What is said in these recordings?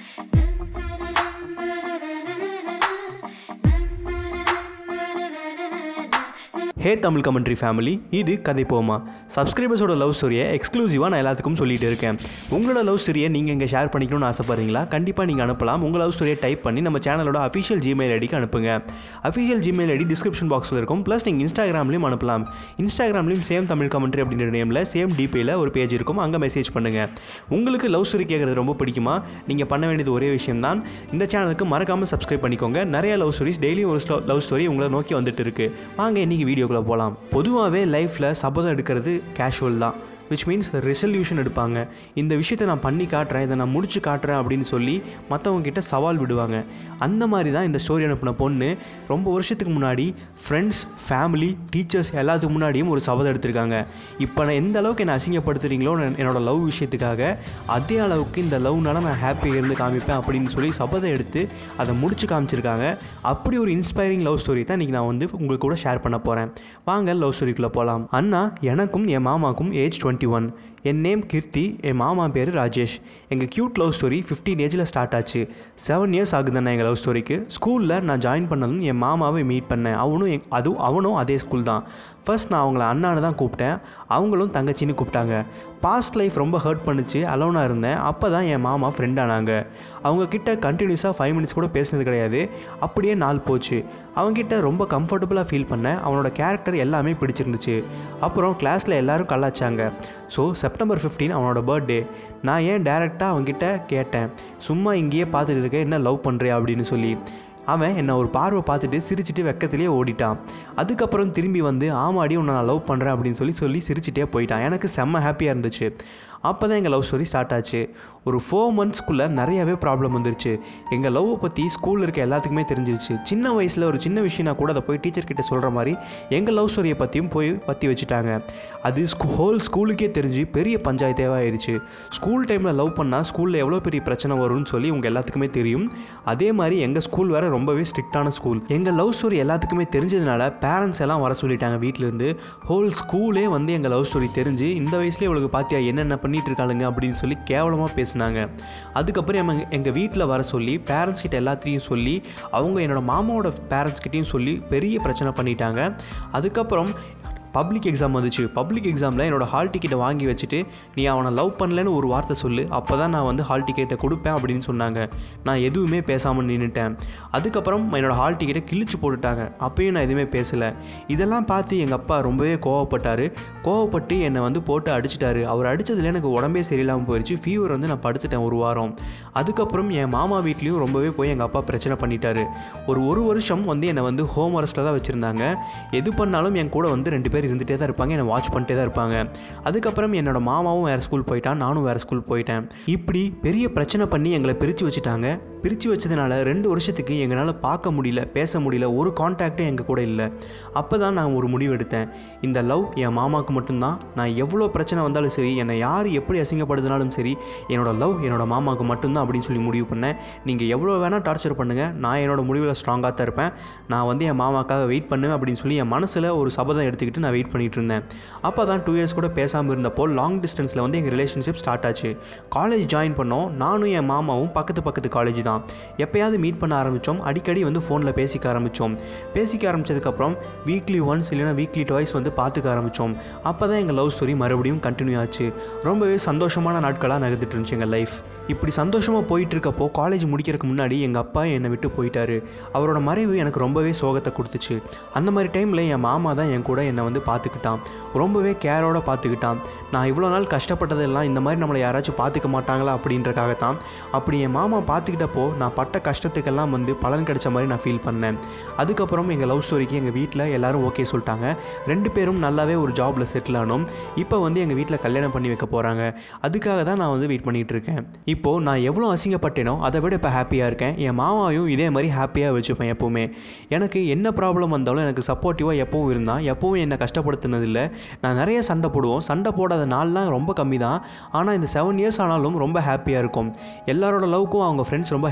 ஹே Tamil commentary family இது கதை போமா சப்ஸ்கிரைபர்ஸோட லவ் ஸ்டோரியை எக்ஸ்க்ளூசிவாக நான் எல்லாத்துக்கும் சொல்லிட்டு இருக்கேன் உங்களோட லவ் ஸ்டோரியை நீங்கள் இங்கே ஷேர் பண்ணிக்கணும்னு ஆசைப்பட்றீங்களா கண்டிப்பாக நீங்கள் அனுப்பலாம் உங்கள் லவ் ஸ்டோரியை டைப் பண்ணி நம்ம சேனலோட அஃபிஷியல் ஜிமெயில் ஐடிக்கு அனுப்புங்க அஃபிஷியல் ஜிமெயில் ஐடி டிஸ்கிரிப்ஷன் பாக்ஸில் இருக்கும் ப்ளஸ் நீங்கள் இன்ஸ்டாகிராம்லையும் அனுப்பலாம் இன்ஸ்டாகிராம்லையும் சேம் தமிழ் கமெண்ட்ரி அப்படின்ற நேமில் சேம் டிபியில் ஒரு பேஜ் இருக்கும் அங்கே மெசேஜ் பண்ணுங்கள் உங்களுக்கு லவ் ஸ்டோரி கேட்குறது ரொம்ப பிடிக்குமா நீங்கள் பண்ண வேண்டியது ஒரே விஷயம் தான் இந்த சேனலுக்கு மறக்காமல் சப்ஸ்கிரைப் பண்ணிக்கோங்க நிறைய லவ் ஸ்டோரிஸ் டெய்லி ஒரு லவ் ஸ்டோரி உங்களை நோக்கி வந்துட்டு இருக்கு வாங்க இன்னைக்கு வீடியோக்குள்ளே போகலாம் பொதுவாகவே லைஃப்பில் சபதம் எடுக்கிறது கேஷுவல் தான் விச் மீன்ஸ் ரெசல்யூஷன் எடுப்பாங்க இந்த விஷயத்தை நான் பண்ணி காட்டுறேன் இதை நான் முடிச்சு காட்டுறேன் அப்படின்னு சொல்லி மற்றவங்க கிட்ட சவால் விடுவாங்க அந்த மாதிரி தான் இந்த ஸ்டோரி அனுப்பின பொண்ணு ரொம்ப வருஷத்துக்கு முன்னாடி ஃப்ரெண்ட்ஸ் ஃபேமிலி டீச்சர்ஸ் எல்லாத்துக்கு முன்னாடியும் ஒரு சபதம் எடுத்திருக்காங்க இப்போ நான் எந்த அளவுக்கு என்னை அசிங்கப்படுத்துறீங்களோ நான் என்னோட லவ் விஷயத்துக்காக அதே அளவுக்கு இந்த லவ்னால நான் ஹாப்பியாக இருந்து காமிப்பேன் அப்படின்னு சொல்லி சபதம் எடுத்து அதை முடிச்சு காமிச்சிருக்காங்க அப்படி ஒரு இன்ஸ்பைரிங் லவ் ஸ்டோரி தான் இன்றைக்கி நான் வந்து உங்களுக்கு கூட ஷேர் பண்ண போகிறேன் வாங்க லவ் ஸ்டோரிக்குள்ளே போகலாம் அண்ணா எனக்கும் என் மாமாக்கும் ஏஜ் டுவெண்ட்டி ஒன் என் நேம் கீர்த்தி என் மாமா பேர் ராஜேஷ் எங்கள் க்யூட் லவ் ஸ்டோரி ஃபிஃப்டீன் ஏஜில் ஸ்டார்ட் ஆச்சு செவன் இயர்ஸ் ஆகுதுண்ணா எங்கள் லவ் ஸ்டோரிக்கு ஸ்கூலில் நான் ஜாயின் பண்ணதும் என் மாமாவை மீட் பண்ணேன் அவனும் எங் அதுவும் அவனும் அதே ஸ்கூல் தான் ஃபர்ஸ்ட் நான் அவங்கள அண்ணான்னு தான் கூப்பிட்டேன் அவங்களும் தங்கச்சின்னு கூப்பிட்டாங்க பாஸ்ட் லைஃப் ரொம்ப ஹர்ட் பண்ணுச்சு அலோனாக இருந்தேன் அப்போ தான் என் மாமா ஃப்ரெண்ட் ஆனாங்க அவங்க கிட்ட கண்டினியூஸாக ஃபைவ் மினிட்ஸ் கூட பேசினது கிடையாது அப்படியே நாள் போச்சு அவங்ககிட்ட ரொம்ப கம்ஃபர்டபுளாக ஃபீல் பண்ணேன் அவனோட கேரக்டர் எல்லாமே பிடிச்சிருந்துச்சு அப்புறம் கிளாஸில் எல்லாரும் கலாச்சாங்க ஸோ செப்டம்பர் ஃபிஃப்டீன் அவனோட பர்த்டே நான் ஏன் டேரெக்டாக அவங்ககிட்ட கேட்டேன் சும்மா இங்கேயே பார்த்துட்டு இருக்க என்ன லவ் பண்ணுறியா அப்படின்னு சொல்லி அவன் என்னை ஒரு பார்வை பார்த்துட்டு சிரிச்சிட்டு வெக்கத்திலே ஓடிட்டான் அதுக்கப்புறம் திரும்பி வந்து ஆமாடி உன்னை நான் லவ் பண்ணுறேன் அப்படின்னு சொல்லி சொல்லி சிரிச்சிட்டே போயிட்டான் எனக்கு செம்ம ஹாப்பியாக இருந்துச்சு அப்போ தான் எங்கள் லவ் ஸ்டோரி ஸ்டார்ட் ஆச்சு ஒரு ஃபோர் மந்த்ஸ்க்குள்ளே நிறையவே ப்ராப்ளம் வந்துருச்சு எங்கள் லவ்வை பற்றி ஸ்கூலில் இருக்க எல்லாத்துக்குமே தெரிஞ்சிருச்சு சின்ன வயசில் ஒரு சின்ன விஷயம்னா கூட அதை போய் டீச்சர் கிட்ட சொல்கிற மாதிரி எங்கள் லவ் ஸ்டோரியை பற்றியும் போய் பற்றி வச்சுட்டாங்க அது ஸ்கூ ஹோல் ஸ்கூலுக்கே தெரிஞ்சு பெரிய பஞ்சாயத்தேவாக ஆயிடுச்சு ஸ்கூல் டைமில் லவ் பண்ணால் ஸ்கூலில் எவ்வளோ பெரிய பிரச்சனை வரும்னு சொல்லி உங்கள் எல்லாத்துக்குமே தெரியும் அதே மாதிரி எங்கள் ஸ்கூல் வேறு ரொம்பவே ஸ்ட்ரிக்டான ஸ்கூல் எங்கள் லவ் ஸ்டோரி எல்லாத்துக்குமே தெரிஞ்சதுனால பேரண்ட்ஸ் எல்லாம் வர சொல்லிட்டாங்க வீட்டிலேருந்து ஹோல் ஸ்கூலே வந்து எங்கள் லவ் ஸ்டோரி தெரிஞ்சு இந்த வயசுலேயே இவளுக்கு பார்த்தியா என்னென்ன பண்ணிட்டு இருக்காளுங்க அப்படின்னு சொல்லி கேவலமாக பேசினாங்க அதுக்கப்புறம் எங்கள் எங்கள் வீட்டில் வர சொல்லி பேரண்ட்ஸ் கிட்ட எல்லாத்தையும் சொல்லி அவங்க என்னோட மாமாவோட பேரண்ட்ஸ் கிட்டேயும் சொல்லி பெரிய பிரச்சனை பண்ணிட்டாங்க அதுக்கப்புறம் பப்ளிக் எக்ஸாம் வந்துச்சு பப்ளிக் எக்ஸாமில் என்னோட ஹால் டிக்கெட்டை வாங்கி வச்சுட்டு நீ அவனை லவ் பண்ணலன்னு ஒரு வார்த்தை சொல்லு அப்போ தான் நான் வந்து ஹால் டிக்கெட்டை கொடுப்பேன் அப்படின்னு சொன்னாங்க நான் எதுவுமே பேசாமல் நின்றுட்டேன் அதுக்கப்புறம் என்னோட ஹால் டிக்கெட்டை கிழிச்சு போட்டுட்டாங்க அப்பயும் நான் எதுவுமே பேசலை இதெல்லாம் பார்த்து எங்கள் அப்பா ரொம்பவே கோவப்பட்டார் கோவப்பட்டு என்னை வந்து போட்டு அடிச்சிட்டாரு அவர் அடித்ததுல எனக்கு உடம்பே சரியில்லாமல் போயிடுச்சு ஃபீவர் வந்து நான் படுத்துட்டேன் ஒரு வாரம் அதுக்கப்புறம் என் மாமா வீட்லேயும் ரொம்பவே போய் எங்கள் அப்பா பிரச்சனை பண்ணிட்டாரு ஒரு ஒரு வருஷம் வந்து என்னை வந்து ஹோம் அரெஸ்ட்டில் தான் வச்சுருந்தாங்க எது பண்ணாலும் என் கூட வந்து ரெண்டு பேர் இருந்துகிட்டே தான் இருப்பாங்க என்னை வாட்ச் பண்ணிட்டே தான் இருப்பாங்க அதுக்கப்புறம் என்னோட மாமாவும் வேறு ஸ்கூல் போயிட்டான் நானும் வேறு ஸ்கூல் போயிட்டேன் இப்படி பெரிய பிரச்சனை பண்ணி எங்களை பிரித்து வச்சுட்டாங்க பிரித்து வச்சதுனால ரெண்டு வருஷத்துக்கு எங்களால் பார்க்க முடியல பேச முடியல ஒரு கான்டாக்டும் எங்கள் கூட இல்லை அப்போ தான் நான் ஒரு முடிவு எடுத்தேன் இந்த லவ் என் மாமாவுக்கு மட்டும்தான் நான் எவ்வளோ பிரச்சனை வந்தாலும் சரி என்னை யார் எப்படி அசிங்கப்படுத்தினாலும் சரி என்னோட லவ் என்னோட மாமாவுக்கு மட்டும்தான் அப்படின்னு சொல்லி முடிவு பண்ணேன் நீங்கள் எவ்வளோ வேணால் டார்ச்சர் பண்ணுங்கள் நான் என்னோட முடிவில் ஸ்ட்ராங்காக தான் இருப்பேன் நான் வந்து என் மாமாக்காக வெயிட் பண்ணுவேன் அப்படின்னு சொல்லி என் மனசில் ஒரு சபதம் எடுத்துக்கிட்டு நான் வெயிட் பண்ணிட்டு இருந்தேன் அப்போ தான் டூ இயர்ஸ் கூட பேசாமல் இருந்தப்போ லாங் டிஸ்டன்ஸில் வந்து எங்கள் ரிலேஷன்ஷிப் ஸ்டார்ட் ஆச்சு காலேஜ் ஜாயின் பண்ணோம் நானும் என் மாமாவும் பக்கத்து பக்கத்து காலேஜ் தான் எப்பயாவது மீட் பண்ண ஆரம்பித்தோம் அடிக்கடி வந்து ஃபோனில் பேசிக்க ஆரம்பித்தோம் பேசிக்க ஆரம்பித்ததுக்கப்புறம் வீக்லி ஒன்ஸ் இல்லைனா வீக்லி டாய்ஸ் வந்து பார்த்துக்க ஆரம்பித்தோம் அப்போ தான் எங்கள் லவ் ஸ்டோரி மறுபடியும் கண்டினியூ ஆச்சு ரொம்பவே சந்தோஷமான நாட்களாக நகர்ந்துட்டு இருந்துச்சு எங்கள் லைஃப் இப்படி சந்தோஷமாக போயிட்டு இருக்கப்போ காலேஜ் முடிக்கிறதுக்கு முன்னாடி எங்கள் அப்பா என்னை விட்டு போயிட்டாரு அவரோட மறைவு எனக்கு ரொம்பவே சோகத்தை கொடுத்துச்சு அந்த மாதிரி டைமில் என் மாமா தான் என் கூட என்னை வந்து பார்த்துக்கிட்டான் ரொம்பவே கேரோட பார்த்துக்கிட்டான் நான் இவ்வளோ நாள் கஷ்டப்பட்டதெல்லாம் இந்த மாதிரி நம்மளை யாராச்சும் பார்த்துக்க மாட்டாங்களா அப்படின்றக்காகத்தான் அப்படி என் மாமா பார்த்துக்கிட்டப்போ நான் பட்ட கஷ்டத்துக்கெல்லாம் வந்து பலன் கிடைச்ச மாதிரி நான் ஃபீல் பண்ணேன் அதுக்கப்புறம் எங்கள் லவ் ஸ்டோரிக்கு எங்கள் வீட்டில் எல்லாரும் ஓகே சொல்லிட்டாங்க ரெண்டு பேரும் நல்லாவே ஒரு ஜாபில் செட்டில் ஆனோம் இப்போ வந்து எங்கள் வீட்டில் கல்யாணம் பண்ணி வைக்க போகிறாங்க அதுக்காக தான் நான் வந்து வெயிட் பண்ணிகிட்டு இருக்கேன் இப்போது நான் எவ்வளோ அசிங்கப்பட்டேனோ அதை விட இப்போ ஹாப்பியாக இருக்கேன் என் மாமாவையும் இதே மாதிரி ஹாப்பியாக வச்சுப்பேன் எப்போவுமே எனக்கு என்ன ப்ராப்ளம் வந்தாலும் எனக்கு சப்போர்ட்டிவாக எப்பவும் இருந்தான் எப்பவும் என்னை கஷ்டப்படுத்தினதில்லை நான் நிறைய சண்டை போடுவோம் சண்டை போடாத நாள்லாம் ரொம்ப கம்மி தான் ஆனால் இந்த செவன் இயர்ஸ் ஆனாலும் ரொம்ப ஹாப்பியாக இருக்கும் எல்லாரோட லவ்க்கும் அவங்க ஃப்ரெண்ட்ஸ் ரொம்ப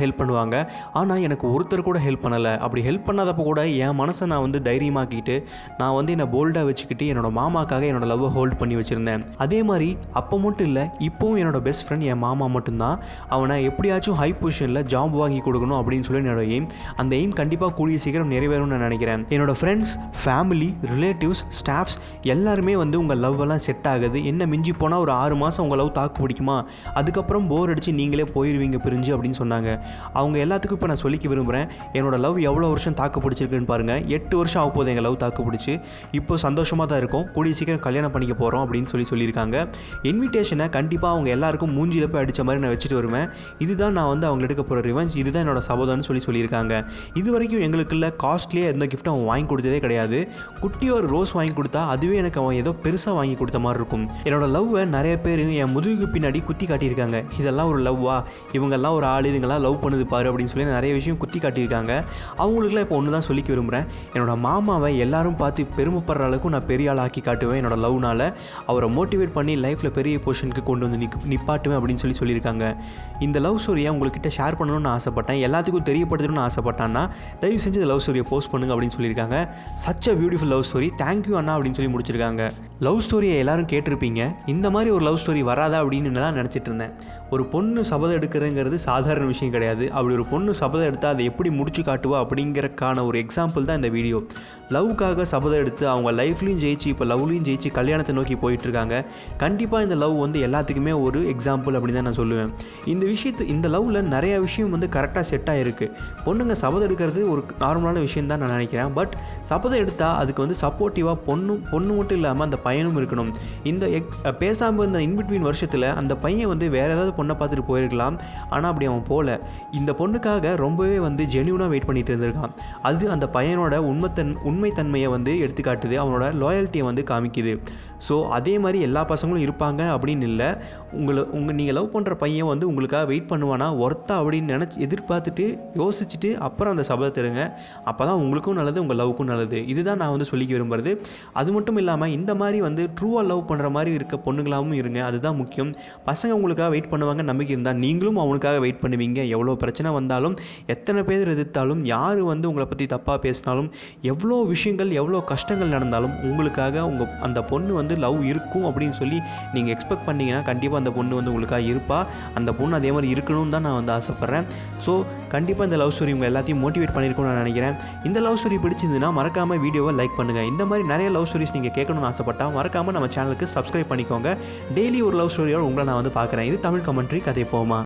ஹெல்ப் பண்ணுவாங்க ஆனால் எனக்கு ஒருத்தர் கூட ஹெல்ப் பண்ணலை அப்படி ஹெல்ப் பண்ணாதப்போ கூட என் மனசை நான் வந்து தைரியமாக்கிட்டு நான் வந்து என்னை போல்டாக வச்சுக்கிட்டு என்னோட மாமாக்காக என்னோட லவ்வை ஹோல்ட் பண்ணி வச்சுருந்தேன் அதே மாதிரி அப்போ மட்டும் இல்லை இப்போவும் என்னோட பெஸ்ட் ஃப்ரெண்ட் என் மாமா மட்டும்தான் அவனை எப்படியாச்சும் ஹை பொசிஷனில் ஜாப் வாங்கி கொடுக்கணும் அப்படின்னு சொல்லி என்னோட எய்ம் அந்த எய்ம் கண்டிப்பாக கூடிய சீக்கிரம் நிறைவேறும்னு நான் நினைக்கிறேன் என்னோட ஃப்ரெண்ட்ஸ் ஃபேமிலி ரிலேட்டிவ்ஸ் ஸ்டாஃப்ஸ் எல்லாருமே வந்து உங்கள் லவ் எல்லாம் செட் ஆகுது என்ன மிஞ்சி போனால் ஒரு ஆறு மாதம் உங்கள் லவ் தாக்கு பிடிக்குமா அதுக்கப்புறம் போர் அடித்து நீங்களே போயிடுவீங்க பிரிஞ்சு அப்படின்னு சொன்னாங்க அவங்க எல்லாத்துக்கும் இப்போ நான் சொல்லிக்க விரும்புகிறேன் என்னோட லவ் எவ்வளோ வருஷம் தாக்கு பிடிச்சிருக்குன்னு பாருங்கள் எட்டு வருஷம் ஆக போகுது எங்கள் லவ் தாக்கு பிடிச்சி இப்போ சந்தோஷமாக தான் இருக்கும் கூடிய சீக்கிரம் கல்யாணம் பண்ணிக்க போகிறோம் அப்படின்னு சொல்லி சொல்லியிருக்காங்க இன்விடேஷனை கண்டிப்பாக அவங்க எல்லாருக்கும் மூஞ்சியில் போய் அடித்த மாதிரி நான் வச்சுட்டு வருவேன் இதுதான் நான் வந்து அவங்க எடுக்க போகிற ரிவெஞ்ச் இதுதான் என்னோட சபதம்னு சொல்லி சொல்லியிருக்காங்க இது வரைக்கும் எங்களுக்குள்ள காஸ்ட்லியே எந்த கிஃப்ட்டும் அவன் வாங்கி கொடுத்ததே கிடையாது குட்டி ஒரு ரோஸ் வாங்கி கொடுத்தா அதுவே எனக்கு அவன் ஏதோ பெருசாக வாங்கி கொடுத்த மாதிரி இருக்கும் என்னோட லவ்வை நிறைய பேர் என் முதுகுக்கு பின்னாடி குத்தி காட்டியிருக்காங்க இதெல்லாம் ஒரு லவ்வா இவங்கெல்லாம் ஒரு ஆள் இதுங்கெல்லாம் லவ் பண்ணுது பாரு அப்படின்னு சொல்லி நிறைய விஷயம் குத்தி காட்டியிருக்காங்க அவங்களுக்குலாம் இப்போ ஒன்று தான் சொல்லிக்க விரும்புகிறேன் என்னோட மாமாவை எல்லாரும் பார்த்து பெருமைப்படுற அளவுக்கு நான் பெரிய ஆள் ஆக்கி காட்டுவேன் என்னோட லவ்னால அவரை மோட்டிவேட் பண்ணி லைஃப்பில் பெரிய பொசிஷனுக்கு கொண்டு வந்து நிக் நிப்பாட்டுவேன் அப்படின்னு சொல்லி சொல்லியிருக்காங்க இந்த லவ் ஸ்டோரியை உங்கள்கிட்ட ஷேர் பண்ணணும்னு ஆசைப்பட்டேன் எல்லாத்துக்கும் தெரியப்படுத்தணும்னு ஆசைப்பட்டான்னா தயவு செஞ்சு இந்த லவ் ஸ்டோரியை போஸ்ட் பண்ணுங்க அப்படின்னு சொல்லியிருக்காங்க such a beautiful love story thank you அண்ணா அப்படின்னு சொல்லி முடிச்சிருக்காங்க லவ் ஸ்டோரியை எல்லாரும் கேட்டிருப்பீங்க இந்த மாதிரி ஒரு லவ் ஸ்டோரி வராதா அப்படின்னு தான் நினச்சிட்டு இருந்தேன் ஒரு பொண்ணு சபதம் எடுக்கிறங்கிறது சாதாரண விஷயம் கிடையாது அப்படி ஒரு பொண்ணு சபதம் எடுத்தால் அதை எப்படி முடிச்சு காட்டுவா அப்படிங்கிறக்கான ஒரு எக்ஸாம்பிள் தான் இந்த வீடியோ லவ்க்காக சபதம் எடுத்து அவங்க லைஃப்லையும் ஜெயிச்சு இப்போ லவ்லையும் ஜெயிச்சு கல்யாணத்தை நோக்கி போயிட்டு இருக்காங்க கண்டிப்பாக இந்த லவ் வந்து எல்லாத்துக்குமே ஒரு எக்ஸாம்பிள் அப்படின்னு தான் நான் சொல்லுவேன் இந்த விஷயத்து இந்த லவ்வில் நிறைய விஷயம் வந்து கரெக்டாக செட் ஆகிருக்கு பொண்ணுங்க சபதம் எடுக்கிறது ஒரு நார்மலான விஷயம் தான் நான் நினைக்கிறேன் பட் சபதம் எடுத்தால் அதுக்கு வந்து சப்போர்ட்டிவாக பொண்ணு பொண்ணு மட்டும் இல்லாமல் அந்த பையனும் இருக்கணும் இந்த எக் பேசாமல் இருந்த இன்பிட்வீன் வருஷத்தில் அந்த பையன் வந்து வேறு ஏதாவது பொண்ணை பார்த்துட்டு போயிருக்கலாம் ஆனால் அப்படி அவன் போகல இந்த பொண்ணுக்காக ரொம்பவே வந்து ஜென்யூனாக வெயிட் பண்ணிட்டு இருந்திருக்கான் அது அந்த பையனோட உண்மைத்தன் உண்மைத்தன்மையை வந்து எடுத்துக்காட்டுது அவனோட லாயல்ட்டியை வந்து காமிக்குது ஸோ அதே மாதிரி எல்லா பசங்களும் இருப்பாங்க அப்படின்னு இல்லை உங்களை உங்கள் நீங்கள் லவ் பண்ணுற பையன் வந்து உங்களுக்காக வெயிட் பண்ணுவானா ஒர்த்தா அப்படின்னு நினச்சி எதிர்பார்த்துட்டு யோசிச்சுட்டு அப்புறம் அந்த சபதத்தை எடுங்க அப்போ தான் உங்களுக்கும் நல்லது உங்கள் லவ்க்கும் நல்லது இதுதான் நான் வந்து சொல்லிக்க விரும்புறது அது மட்டும் இல்லாமல் இந்த மாதிரி வந்து ட்ரூவாக லவ் பண்ணுற மாதிரி இருக்க பொண்ணுங்களாகவும் இருங்க அதுதான் முக்கியம் பசங்க உங்களுக்காக வெயிட் பண்ணுவாங்க நம்பிக்கை இருந்தால் நீங்களும் அவனுக்காக வெயிட் பண்ணுவீங்க எவ்வளோ பிரச்சனை வந்தாலும் எத்தனை பேர் எதிர்த்தாலும் யார் வந்து உங்களை பற்றி தப்பாக பேசினாலும் எவ்வளோ விஷயங்கள் எவ்வளோ கஷ்டங்கள் நடந்தாலும் உங்களுக்காக உங்கள் அந்த பொண்ணு வந்து லவ் இருக்கும் அப்படின்னு சொல்லி நீங்கள் எக்ஸ்பெக்ட் பண்ணீங்கன்னா கண்டிப்பாக அந்த பொண்ணு வந்து உங்களுக்காக இருப்பா அந்த பொண்ணு அதே மாதிரி இருக்கணும்னு தான் நான் வந்து ஆசைப்பட்றேன் ஸோ கண்டிப்பாக இந்த லவ் ஸ்டோரி உங்கள் எல்லாத்தையும் மோட்டிவேட் பண்ணியிருக்கும்னு நான் நினைக்கிறேன் இந்த லவ் ஸ்டோரி பிடிச்சிருந்துன்னா மறக்காமல் வீடியோவை லைக் பண்ணுங்கள் இந்த மாதிரி நிறைய லவ் ஸ்டோரிஸ் நீங்கள் கேட்கணும்னு ஆசைப்பட்டா மறக்காமல் நம்ம சேனலுக்கு சப்ஸ்கிரைப் பண்ணிக்கோங்க டெய்லி ஒரு லவ் ஸ்டோரியோட உங்களை நான் வந்து பார்க்குறேன் இது தமிழ் கமெண்ட்ரி கதை போமா